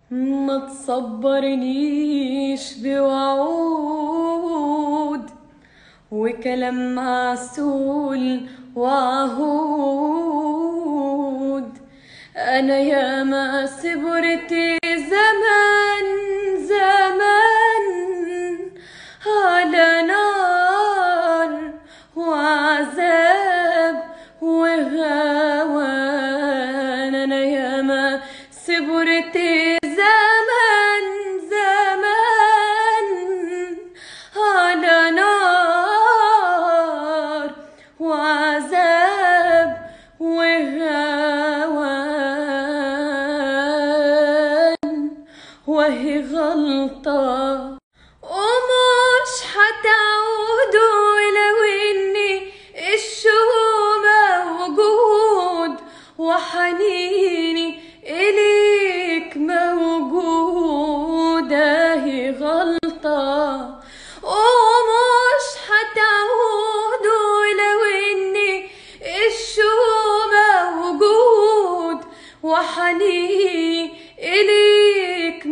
ما تصبرنيش بوعود وكلام معسول وعهود أنا يا ما صبرت زمان زمان على نار وعذاب وهوان أنا يا ما صبرت زمان زمان على نار وعذاب وهوان وهي غلطة ومش حتعودوا ولو اني الشوق موجود وحنيني اليك موجودة هي غلطة ومش حتعودوا ولو اني الشوق موجود وحنيني اليك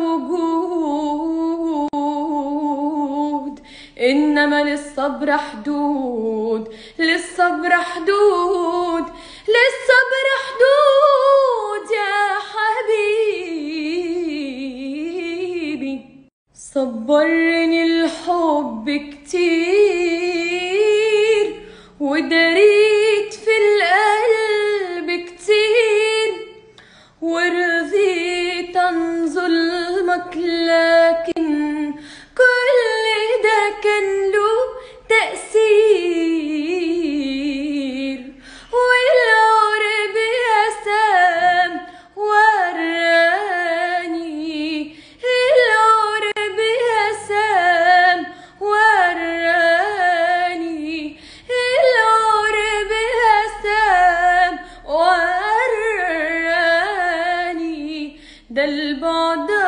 موجود انما للصبر حدود للصبر حدود للصبر حدود يا حبيبي صبرني الحب كتير ودريت في القلب كتير ورضيت عن ظلمك لكن كل ده كان له تأثير والقرب يا سام وراني القرب يا سام وراني القرب يا سام وراني ده البعد